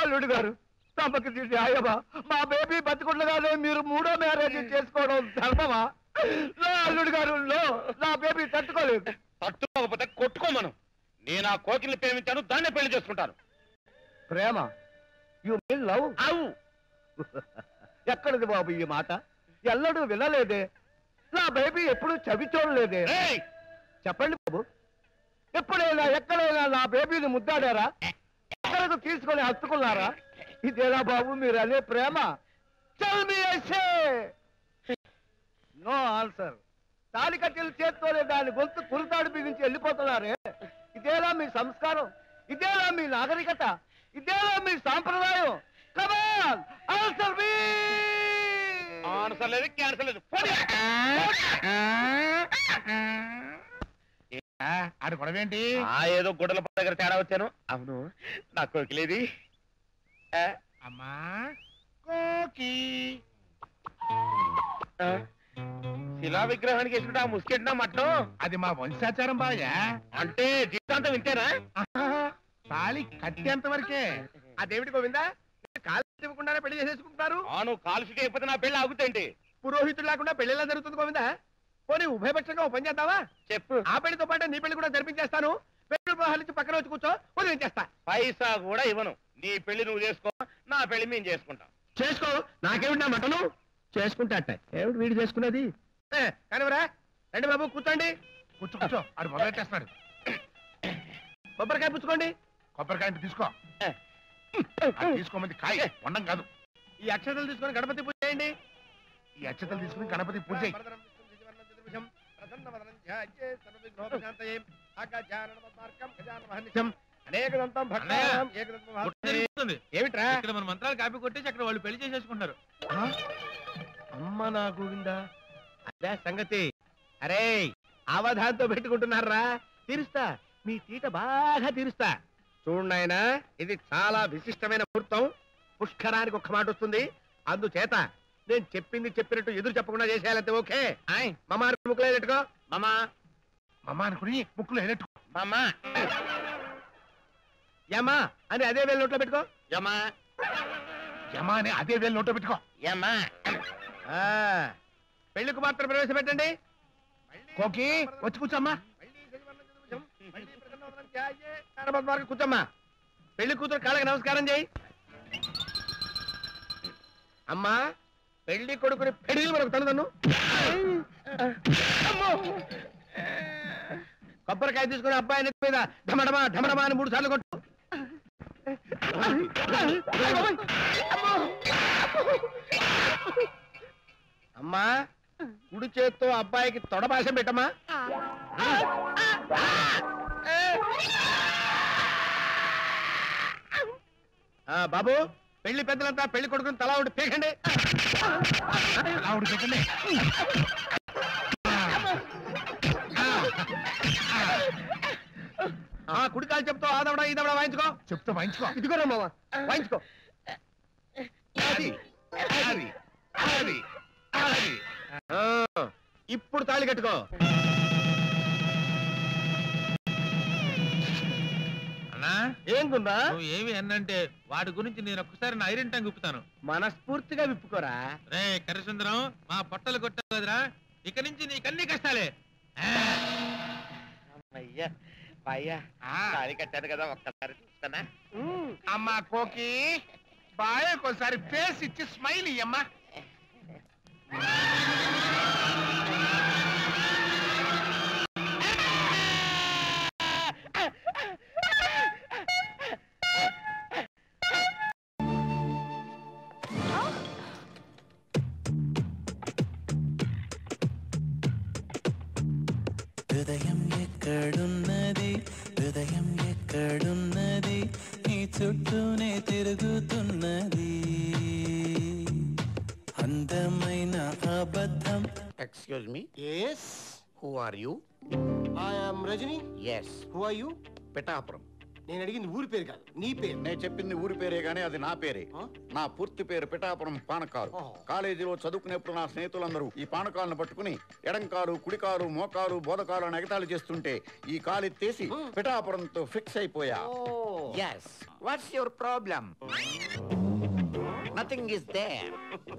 అల్లుడు గారు తమకు తీసి ఆయమా మా బేబీ బతుకుండగానే మీరు మూడో మ్యారేజ్ చేసుకోవడం ధర్మమా నా అల్లుడు గారు లో నా బేబీ తట్టుకోలేదు తట్టుకోకపోతే కొట్టుకోమను నేను ఆ కోకిల్ని ప్రేమించాను దాన్నే పెళ్లి చేసుకుంటాను ప్రేమ యు మీన్ లవ్ అవు ఎక్కడిది బాబు ఈ మాట ఎల్లడూ వినలేదే నా బేబీ ఎప్పుడు చవి చూడలేదే ఏయ్! చెప్పండి బాబు ఎప్పుడైనా ఎక్కడైనా నా బేబీని ముద్దాడారా ఎక్కడకు తీసుకొని హత్తుకున్నారా ఇదేనా బాబు మీరు అనే ప్రేమ Tell me, I say. No answer తాలి కట్టెలు చేత్తోనే దాని గొంతు కురుతాడు బిగించి వెళ్ళిపోతున్నారే ఇదేనా మీ సంస్కారం ఇదేనా మీ నాగరికత ఇదేనా మీ సాంప్రదాయం కమాన్ ఆన్సర్ మీ ఆన్సర్ లేదు క్యాన్సర్ లేదు పోనీ. ఆడు గొడవేంటి ఆ ఏదో గుడ్డల పక్క దగ్గర తేడా వచ్చాను అవును నా కోకిలేది ఆ, అమ్మా కోకి ఆ, శిలా విగ్రహానికి వేసుకుంటే ఆ ముసుకెట్టినా మట్టం అది మా వంశాచారం బాయా అంటే జీవితాంతం వింటేనా తాళి కట్టేంత వరకే అదేమిటి గోవిందా కాలు ఇవ్వకుండానే పెళ్లి చేసేసుకుంటున్నారు ఆను కాలుషిక అయిపోతే నా పెళ్లి ఆగుతాంటి పురోహితుడు లేకుండా పెళ్లి ఎలా జరుగుతుంది గోవిందా పోనీ ఉభయపక్షంగా ఓ పని చేద్దావా చెప్పు ఆ పెళ్లితో పాటు నీ పెళ్లి కూడా జరిపించేస్తాను పెళ్లి వివాహాలు ఇచ్చి పక్కన వచ్చి కూర్చో ఉదయం చేస్తా పైసా కూడా ఇవ్వను నీ పెళ్లి నువ్వు చేసుకో నా పెళ్లి మేము చేసుకుంటాం చేసుకో నాకేమిటి నా మటను చేసుకుంటాట ఏమిటి వీడు చేసుకున్నది కానివరా రండి బాబు కూర్చోండి కూర్చో కూర్చో ఆడు మొదలెట్టేస్తున్నాడు కొబ్బరికాయ పుచ్చుకోండి కొబ్బరికాయ ఇంత తీసుకో అది తీసుకోమంది కాయ వండం కాదు ఈ అక్షతలు తీసుకొని గణపతి పూజ చేయండి ఈ అక్షతలు తీసుకుని గణపతి పూజ చేయి. అనేకదంతం భక్తానాం ఏకదంతం మహాత్మ్యం. ఏమిట్రా ఇక్కడ మన మంత్రాలు కాపీ కొట్టేసి అక్కడ వాళ్ళు పెళ్లి చేసేసుకుంటారు ఆ? అమ్మ నా గోవిందా అదే సంగతి అరే అవధాంతో పెట్టుకుంటున్నారా తీరుస్తా మీ తీట బాగా తీరుస్తా చూడండి ఆయన ఇది చాలా విశిష్టమైన ముహూర్తం పుష్కరానికి ఒక్క మాట వస్తుంది అందుచేత నేను చెప్పింది చెప్పినట్టు ఎదురు చెప్పకుండా చేసేయాలంటే ఓకే ఆయ్ మమ్మ ముక్కులే పెట్టుకో మామా మమ్మ అనుకుని ముక్కులు ఎలెట్టు మామా యమ్మా అని అదే వేలు నోట్లో పెట్టుకో యమా యమా అని అదే వేలు నోట్లో పెట్టుకో యమా ఆ, పెళ్లి కుమార్తెను ప్రవేశపెట్టండి కోకి వచ్చి కూర్చోమ్మా పద్మార్గ కూర్చోమ్మా పెళ్లి కూతురు కాళ్ళకి నమస్కారం చేయి అమ్మా పెళ్లి కొడుకుని పెళ్లి మనకు తను తను కొబ్బరికాయ తీసుకుని అబ్బాయి నెత్తి మీద ఢమడమా ఢమడమా అని మూడు సార్లు కొట్టు అమ్మా కుడి చేత్తో అబ్బాయికి తొడభాషం పెట్టమ్మా ఆ, బాబు పెళ్లి పెద్దలంతా పెళ్లి కొడుకుని తలా ఒకటి పీకండి ఆవిడ పెట్టండి ఆ కుడి కాలు చెప్తూ ఆదవడా ఈదవడా వాయించుకో చెప్తూ వాయించుకో ఇదిగోరా మామ వాయించుకో అది అది అది అది ఆ, ఇప్పుడు తాళి కట్టుకో అన్నా ఏం గుందా నువ్వు ఏమి అన్నంటే వాడి గురించి నేను ఒక్కసారి నా ఐరన్ టంగ్ గుప్పుతాను మనస్ఫూర్తిగా విప్పుకోరా రే కరిసుందరం మా పొట్టలు కొట్టావు కదరా ఇక నుంచి నీకన్ని కష్టాలే ఆ, అయ్యా అయ్యా ఆ, తాళి కట్టాను కదా ఒక్కసారి చూస్తానా అమ్మా కోకి బాయ్ ఒకసారి ఫేస్ ఇచ్చి స్మైల్ ఇయ్యమ్మా హృదయం ఎక్కడున్నది హృదయం ఎక్కడున్నది నీ చుట్టూనే తిరుగుతున్నది అందమైన అబద్ధం Excuse me. Yes, Who are you? I am Rajini. Yes. Who are you? Petapuram. నేను అడిగింది ఊరి పేరు కాదు నీ పేరు నేను చెప్పింది ఊరి పేరే గానీ అది నా పేరే ఆ? నా పూర్తి పేరు పిఠాపురం పానకాలు ఓహో. కాలేజీలో చదువుకునేప్పుడు నా స్నేహితులందరూ ఈ పానకాలను పట్టుకుని ఎడంకాలు కుడికాలు మోకాలు బోధకాలు అని ఎగతాళి చేస్తుంటే ఈ కాలు ఎత్తేసి పిఠాపురంతో ఫిక్స్ అయిపోయా yes what's your problem nothing is there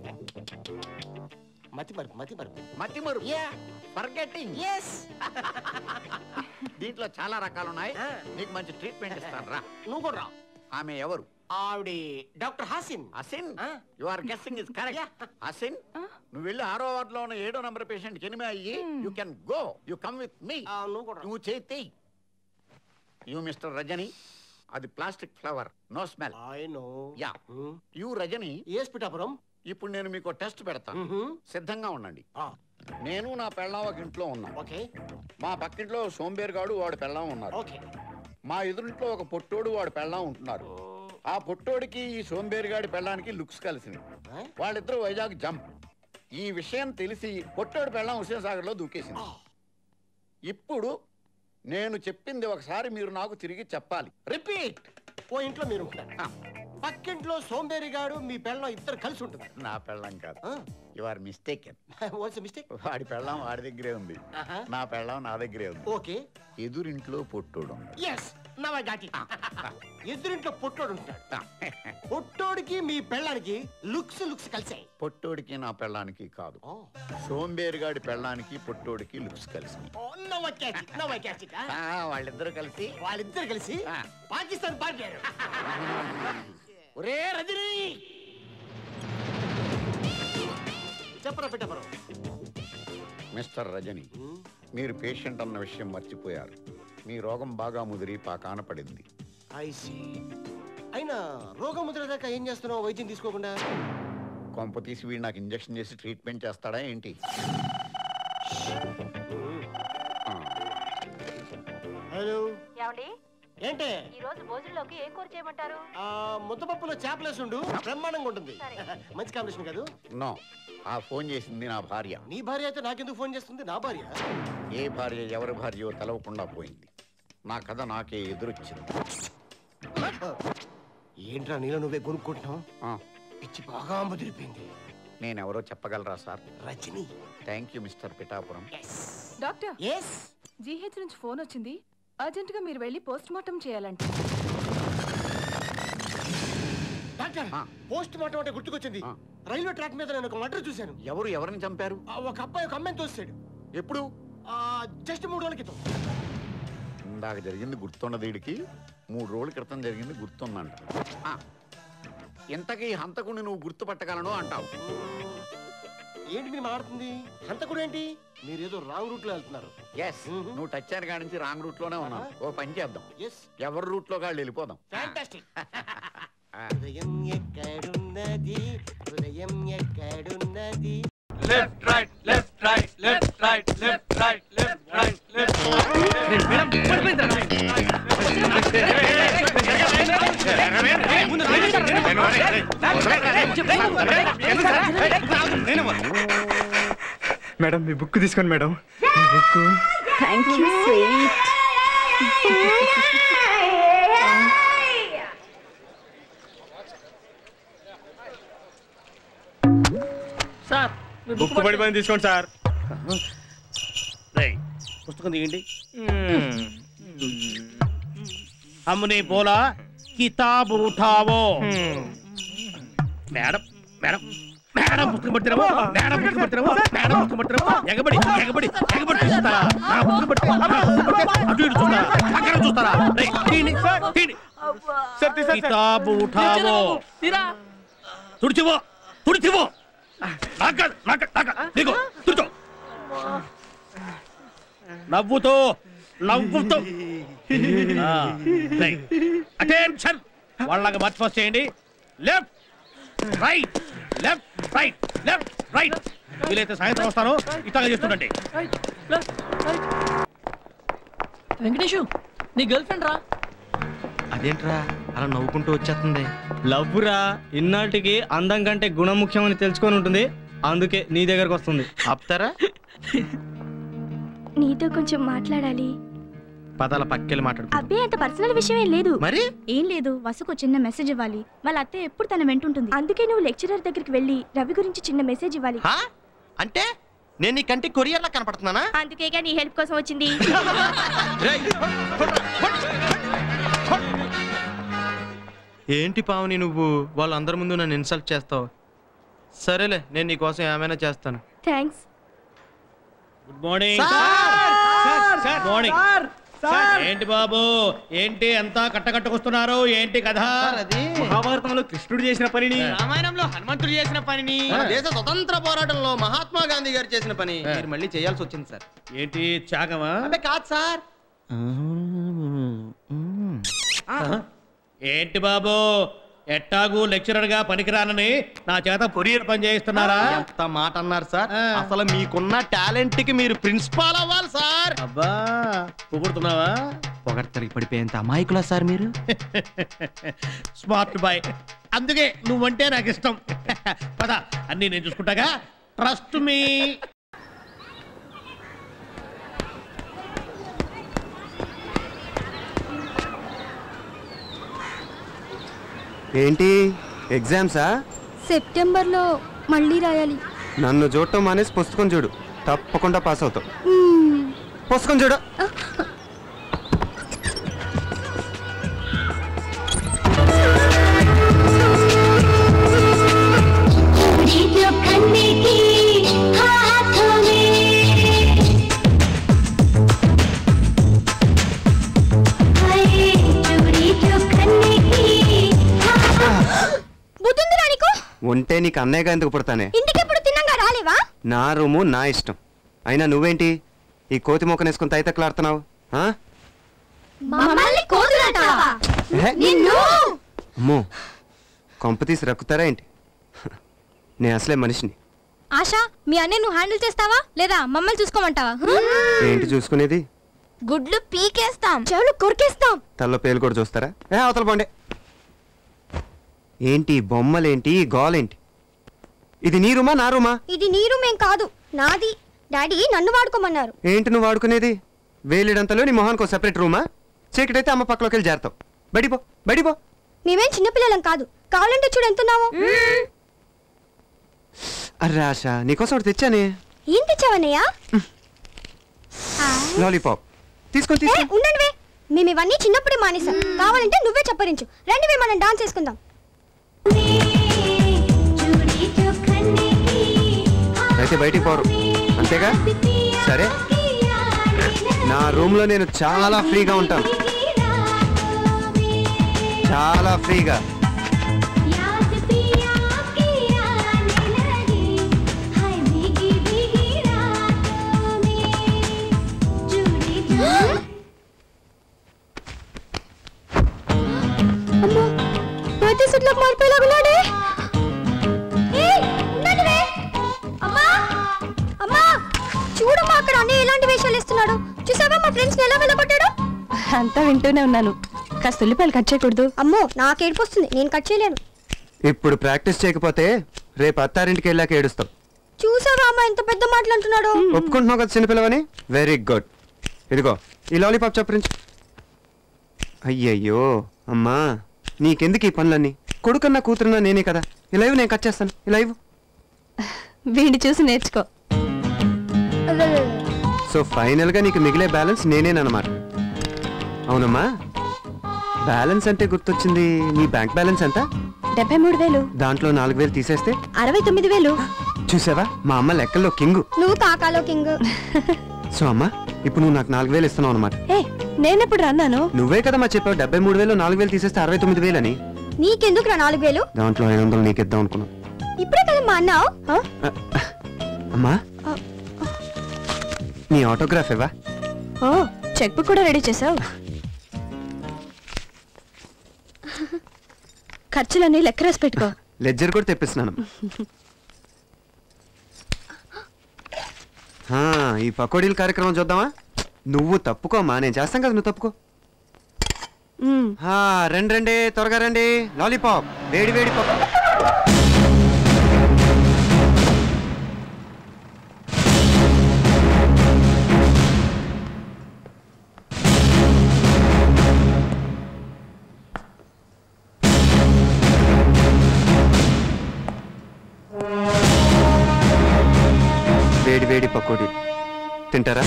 మతి మరుపు మతి మరుపు మతి మరు యా ఫర్గెటింగ్ ఎస్ దీంట్లో చాలా రకాలు ఉన్నాయి నీకు మంచి ట్రీట్మెంట్ ఇస్తాను రా నువ్వు కూడా రా ఆమె ఎవరు ఆవిడ డాక్టర్ హాసిన్ అసిన్ ఆ? You are guessing is correct Asin నువ్వు వెళ్ళి ఆరో వార్డ్ లో ఉన్న ఏడో నంబర్ పేషెంట్ ఎనిమిది అయ్యి you can go you come with me ఆ, నువ్వు కూడా రా. నువ్వు చేతి యు మిస్టర్ రజని అది plastic flower no smell I know. Yeah Hmm. You Rajani yes Pithapuram ఇప్పుడు నేను మీకు టెస్ట్ పెడతాను మ్హూ. సిద్ధంగా ఉండండి ఆ, నేను నా పెళ్ళాం ఒక ఇంట్లో ఉన్నాం ఓకే మా పక్కింట్లో సోంబేరుగాడు వాడు పెళ్ళాం ఉన్నారు ఓకే మా ఎదురింట్లో ఒక పొట్టోడు వాడు పెళ్ళాం ఉంటున్నారు ఆ పొట్టోడికి ఈ సోంబేరుగాడి పెళ్ళానికి లుక్స్ కలిసింది ఆ? వాళ్ళిద్దరూ వైజాగ్ జంప్ ఈ విషయం తెలిసి పొట్టోడు పెళ్ళాం హుసేన్ సాగర్ లో దూకేసింది ఇప్పుడు నేను చెప్పింది ఒకసారి మీరు నాకు తిరిగి చెప్పాలి రిపీట్ ఓ ఇంట్లో మీరు ఉంటారు పక్కింట్లో సోంబేరిగాడు మీ పెళ్ళం ఇద్దరు కలిసి ఉంటుంది నా పెళ్ళం కాదు you are mistaken what's mistake వాడి పెళ్ళం వాడి దగ్గరే ఉంది నా పెళ్ళం నా దగ్గరే ఉంది ఓకే ఎదురింట్లో పొట్టోడు ఉంది. Yes now I got it ఎదురింట్లో పొట్టోడు ఉంటాడు పొట్టోడికి మీ పెళ్ళానికి లుక్స్ లుక్స్ కలిసాయి పొట్టోడికి నా పెళ్ళానికి కాదు సోంబేరుగాడి పెళ్ళానికి పొట్టోడికి లుక్స్ కలిసి now I catch it now I catch it వాళ్ళిద్దరూ కలిసి వాళ్ళిద్దరు కలిసి ఆ. పాకిస్తాన్ పాడారు ఒరే రజనీ చెప్పరా పెట్టపరం మిస్టర్ రజని మీరు పేషెంట్ అన్న విషయం మర్చిపోయారు మీ రోగం బాగా ముదిరి పాకాన పడింది ఐసి అయినా రోగం ముద్ర దాకా ఏం చేస్తున్నావు వైద్యం తీసుకోకుండా కొంప తీసి వీడు నాకు ఇంజెక్షన్ చేసి ట్రీట్మెంట్ చేస్తాడా ఏంటి ఆ, హలో ఏమండి ఏంటే ఈ రోజు భోజనంలోకి ఏం కూర చేయమంటారు ఆ ముద్దపప్పులో చేపలేసి ఉండు బ్రహ్మాండంగా ఉంటుంది సరే. మంచి కాంబినేషన్ కాదు నో ఆ ఫోన్ చేసింది నా భార్య నీ భార్య అయితే నాకెందుకు ఫోన్ చేస్తుంది నా భార్య ఏ భార్య ఎవరి భార్యో తెలవకుండా పోయింది నా కథ నాకే ఎదురొచ్చింది ఏంట్రా నీలో నువ్వే కొనుక్కుంటున్నావు ఆ, పిచ్చి బాగా ముదిరిపోయింది నేనెవరో చెప్పగలరా sir Rajani thank you mister Pithapuram doctor yes GH నుంచి ఫోన్ వచ్చింది అర్జెంట్ గా మీరు వెళ్ళి పోస్ట్ మార్టం చేయాలంట డాక్టర్ ఆ. పోస్ట్ మార్టం అంటే గుర్తుకొచ్చింది ఆ. రైల్వే ట్రాక్ మీద నేను ఒక మర్డర్ చూశాను ఎవరు ఎవరిని చంపారు ఆ, ఒక అబ్బాయి ఒక అమ్మాయిని తోస్తాడు ఎప్పుడు జస్ట్ మూడు రోజుల క్రితం ఇందాక జరిగింది గుర్తున్నది వీడికి మూడు రోజుల క్రితం జరిగింది గుర్తుందంట ఆ, ఇంతకీ హంతకుని నువ్వు గుర్తుపట్టగలను అంటావు ఏంటి మీరు మాట్లాడుతుంది హంతకుడు ఏంటి మీరు ఏదో రాంగ్ రూట్ లో వెళ్తున్నారు ఎస్ నువ్వు టచ్ అయిన కాడి నుంచి రాంగ్ రూట్ లోనే ఉన్నావు ఓ పని చేద్దాం ఎస్ ఎవరి రూట్ లో కాళ్ళు వెళ్ళిపోదాం ఫ్యాంటాస్టిక్ హృదయం ఎక్కడున్నది హృదయం ఎక్కడున్నది left right left right left right left right left right left madam మీ బుక్ తీసుకోండి మేడం మీ book thank you sweet sir book పడిపోయింది తీసుకోండి సార్ పుస్తకం తీయండి हमने बोला किताब उठाओ మేడం మేడం మేడం పుస్తకం పడుతున్నావు మేడం పుస్తకం పడుతున్నావు మేడం పుస్తకం పడుతున్నావు ఎగబడి ఎగబడి ఎగబడి చూస్తారా నా పుస్తకం పట్టు నా పుస్తకం పట్టు అటు ఇటు చూస్తారా పక్కన చూస్తారా రేయ్, తీయండి, తీయండి. కితాబ్ ఉఠావో తుడిచివో తుడిచివో నాక నాక నాక దిగో తుడిచో నవ్వుతో నవ్వుతో అటెన్షన్ వాళ్ళకి మార్చి ఫస్ట్ చేయండి left right left right left right వీలైతే సాయంత్రం వస్తాను ఇట్లాగా చేస్తుండండి వెంకటేషు నీ గర్ల్ ఫ్రెండ్ రా అదేంట్రా అలా నవ్వుకుంటూ వచ్చేస్తుంది లవ్ రా ఇన్నాటికి అందం కంటే గుణం ముఖ్యమని తెలుసుకొని ఉంటుంది అందుకే నీ దగ్గరకు వస్తుంది ఆపుతారా నీతో కొంచెం మాట్లాడాలి పదాల పక్కెళ్ళి మాట్లాడుకో అబ్బే అంత పర్సనల్ విషయం ఏం లేదు మరి ఏం లేదు వసుకు చిన్న మెసేజ్ ఇవ్వాలి వాళ్ళ అత్త ఎప్పుడు తన వెంటుంటుంది అందుకే నువ్వు లెక్చరర్ దగ్గరికి వెళ్ళి రవి గురించి చిన్న మెసేజ్ ఇవ్వాలి హా? అంటే నేను నీ కంటి కొరియర్లా కనపడుతున్నానా అందుకేగా నీ హెల్ప్ కోసం వచ్చింది రేయ్, ఏంటి పావని నువ్వు వాళ్ళందరి ముందు నన్ను ఇన్సల్ట్ చేస్తావు సరేలే నేను నీ కోసం ఏమైనా చేస్తాను thanks good morning good morning ఏంటి బాబు ఏంటి అంతా కట్టకట్టుకొస్తున్నారు ఏంటి కథ మహాభారతంలో కృష్ణుడు చేసిన పనిని రామాయణంలో హనుమంతుడు చేసిన పనిని మన దేశ స్వతంత్ర పోరాటంలో మహాత్మా గాంధీ గారు చేసిన పని మీరు మళ్ళీ చేయాల్సి వచ్చింది సార్ ఏంటి త్యాగమా అబ్బే కాదు సార్ ఏంటి బాబు ఎట్టాగు లెక్చరర్ గా పనికిరానని నా చేత కొరియర్ పని చేయిస్తున్నారా ఎంత మాట అన్నారు సార్ ఆ. అసలు మీకున్న టాలెంట్ కి మీరు ప్రిన్సిపాల్ అవ్వాలి సార్ అబ్బా పొగుడుతున్నావా పొగడ్తలకి పడిపోయేంత అమాయకులా సార్ మీరు స్మార్ట్ బాయ్ అందుకే నువ్వంటే నాకు ఇష్టం పద అన్ని నేను చూసుకుంటాగా ట్రస్ట్ మీ ఏంటి ఎగ్జామ్సా సెప్టెంబర్లో మళ్ళీ రాయాలి నన్ను చూడటం మానేసి పుస్తకం చూడు తప్పకుండా పాస్ అవుతావు పుస్తకం చూడు బుద్ధుందిరా నీకు ఉంటే నీకు అన్నయ్యగా ఎందుకు పుడతానే ఇంటికెప్పుడు తిన్నాగా రాలేవా నా రూము నా ఇష్టం అయినా నువ్వేంటి ఈ కోతి మొక్కనేసుకుని తైతక్కలాడుతున్నావు ఆ? మమ్మల్ని కోతులంటావా ఏ? నిన్ను అమ్మో కొంప తీసి రక్కుతారా ఏంటి నేను అసలే మనిషిని ఆశ మీ అన్నయ్య నువ్వు హ్యాండిల్ చేస్తావా లేదా మమ్మల్ని చూసుకోమంటావా ఏంటి చూసుకునేది గుడ్లు పీకేస్తాం చెవులు కొరికేస్తాం తల్లో పేలు కూడా చూస్తారా ఏ అవతల పోండి ఏంటి ఈ బొమ్మలేంటి ఈ గోలేంటి ఇది నీ రూమా నా రూమా ఇది నీ రూమ్ ఏం కాదు నాది డాడీ నన్ను వాడుకోమన్నారు ఏంటి నువ్వు వాడుకునేది వేలిడంతలో నీ మొహానికి ఒక సెపరేట్ రూమా చీకటైతే అమ్మ పక్కలోకి వెళ్ళి చేరతావు బడిపో బడిపో మేమేం చిన్నపిల్లలం కాదు కావాలంటే చూడు ఎంతున్నావు అర్రే ఆశ నీకోసం ఒకటి తెచ్చానే ఏం తెచ్చావన్నయ్యా లాలీపాప్ తీసుకొని ఏ, తీసుకో ఉండండి వే. మేము ఇవన్నీ చిన్నప్పుడే మానేసాం కావాలంటే నువ్వే చెప్పరించు రండి వే మనం డాన్స్ చేసుకుందాం అయితే బయటికి పోరు అంతేగా సరే నా రూమ్ లో నేను చాలా ఫ్రీగా ఉంటాను చాలా ఫ్రీగా అమ్మో ప్రతి సుట్లోకి మారిపోయేలాగున్నాడే ఏయ్, ఉండండి వే. అమ్మా అమ్మా చూడమ్మా అక్కడ అన్నీ ఎలాంటి వేషాలు ఇస్తున్నాడు చూసావా మా ఫ్రెండ్స్ ఎలా వెళ్ళగొట్టాడు అంతా వింటూనే ఉన్నాను కాస్త ఉల్లిపాయలు కట్ చేయకూడదు అమ్మో నాకు ఏడుపు వస్తుంది నేను కట్ చేయలేను ఇప్పుడు ప్రాక్టీస్ చేయకపోతే రేపు అత్తారింటికి వెళ్ళాక ఏడుస్తావు చూసావా అమ్మ ఎంత పెద్ద మాటలు అంటున్నాడు ఒప్పుకుంటున్నావు కదా చిన్నపిల్లవని వెరీ గుడ్ ఇదిగో ఈ లాలీపాప్ చప్పరించు అయ్యయ్యో అమ్మా నీకెందుకు ఈ పనులన్నీ కొడుకన్నా కూతురున్నా నేనే కదా ఇలా ఇవ్వు, నేను కట్ చేస్తాను ఇలా ఇవ్వు వీడిని చూసి నేర్చుకో సో ఫైనల్ గా నీకు మిగిలే బ్యాలెన్స్ నేనేనమాట అవునమ్మా బ్యాలెన్స్ అంటే గుర్తొచ్చింది నీ బ్యాంక్ బ్యాలెన్స్ ఎంత డెబ్బై మూడు వేలు దాంట్లో నాలుగు వేలు తీసేస్తే అరవై తొమ్మిది వేలు చూసావా మా అమ్మ లెక్కల్లో కింగు నువ్వు కాకాలో కింగ్ సో అమ్మా ఇప్పుడు నువ్వు నాకు నాలుగు వేలు ఇస్తున్నావు అనమాట ఏ నేనెప్పుడు అన్నాను నువ్వే కదా మా చెప్పావు డెబ్బై మూడు వేలు నాలుగు వేలు తీసేస్తే అరవై తొమ్మిది వేలు అని నీకెందుకు రా నాలుగు వేలు దాంట్లో ఐదు వందలు నీకు ఇద్దాం అనుకున్నాం ఇప్పుడే కదా మా అన్నావు అమ్మా నీ ఆటోగ్రాఫ్ ఇవ్వా ఓ చెక్ బుక్ కూడా రెడీ చేసావు ఖర్చులన్నీ లెక్క రాసి పెట్టుకో లెడ్జర్ కూడా తెప్పిస్తున్నాను హా, ఈ పకోడీల కార్యక్రమం చూద్దామా నువ్వు తప్పుకోమా నేను చేస్తాం కదా నువ్వు తప్పుకో మ్మ్. హా, రండి రండి త్వరగా రండి లాలీపాప్ వేడి వేడి పప్పు తింటారా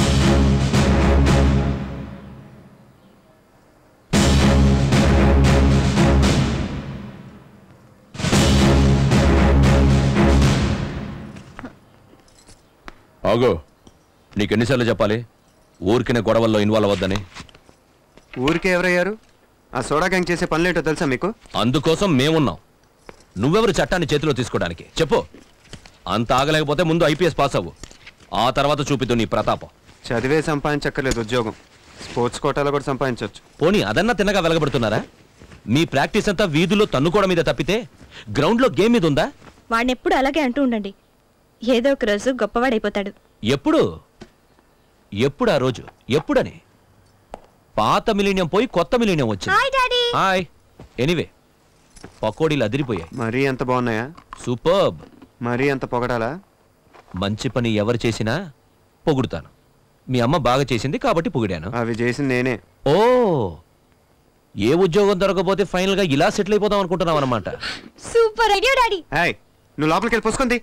ఆగో నీకెన్నిసార్లు చెప్పాలి ఊరికిన గొడవల్లో ఇన్వాల్వ్ అవ్వద్దని ఊరికే ఎవరయ్యారు ఆ సోడా గ్యాంగ్ చేసే పనులేంటో తెలుసా మీకు అందుకోసం మేమున్నాం నువ్వెవరు చట్టాన్ని చేతిలో తీసుకోవడానికి చెప్పు అంత ఆగలేకపోతే ముందు ఐపీఎస్ పాస్ అవ్వు ఆ తర్వాత చూపిద్దు నీ ప్రతాపం చదివే సంపాదించక్కర్లేదు ఉద్యోగం స్పోర్ట్స్ కోటాలో కూడా సంపాదించవచ్చు పోనీ అదన్నా తిన్నగా వెలగబడుతున్నారా మీ ప్రాక్టీస్ అంతా వీధుల్లో తన్నుకోవడం మీద తప్పితే గ్రౌండ్లో గేమ్ మీద ఉందా వాడిని ఎప్పుడు అలాగే అంటూ ఉండండి ఏదో ఒక రోజు గొప్పవాడైపోతాడు ఎప్పుడు ఎప్పుడు ఆ రోజు ఎప్పుడని పాత మిలీనియం పోయి కొత్త మిలీనియం వచ్చింది హాయ్ డాడీ హాయ్ ఎనీవే పకోడీలు అదిరిపోయాయి మరీ ఎంత బాగున్నాయా సూపర్బ్ మరీ అంత పొగడాలా మంచి పని ఎవరు చేసినా పొగుడుతాను మీ అమ్మ బాగా చేసింది కాబట్టి పొగిడాను అవి చేసింది నేనే ఓ ఏ ఉద్యోగం దొరకపోతే ఫైనల్ గా ఇలా సెటిల్ అయిపోదాం అనుకుంటున్నావు అనమాట సూపర్ ఐడియా డాడీ హాయ్ నువ్వు లోపలికి వెళ్ళి పోసుకుంది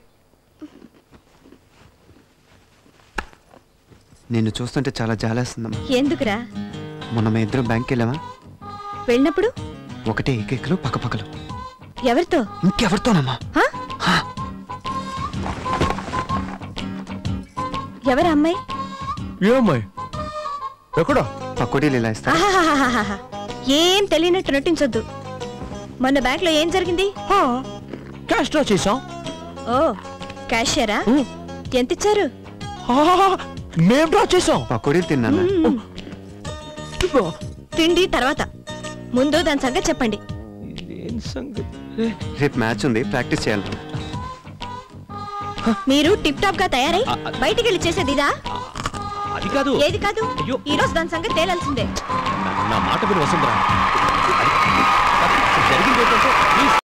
నిన్ను చూస్తుంటే చాలా జాలేస్తుందమ్మా ఎందుకురా మొన్న మా ఇద్దరం బ్యాంక్కి వెళ్ళామా వెళ్ళినప్పుడు ఒకటే ఏకేకలు పక్కపక్కలు ఎవరితో ఇంకెవరితోనమ్మా హా? ఎవరు అమ్మాయి ఏమ్మాయి ఎక్కడా పకోడీలు ఇలా ఇస్తా ఆహాహాహాహా. ఏం తెలియనట్టు నటించొద్దు మొన్న బ్యాంక్ లో ఏం జరిగింది క్యాష్ డ్రా చేసాం ఓ క్యాషియరా ఎంత ఇచ్చారు మేం డ్రా చేసాం పకోడీలు తిన్నాను మ్మ్. తిండి తర్వాత ముందు దాని సంగతి చెప్పండి రేపు మ్యాచ్ ఉంది ప్రాక్టీస్ చేయాలి మీరు టిప్ టాప్ గా తయారై బయటికి వెళ్ళి చేసేది ఇదా అది కాదు ఏది కాదు ఈ రోజు దాని సంగతి తేలాల్సిందే నా మాట విని వసుంధరా జరిగింది ఏంటంటే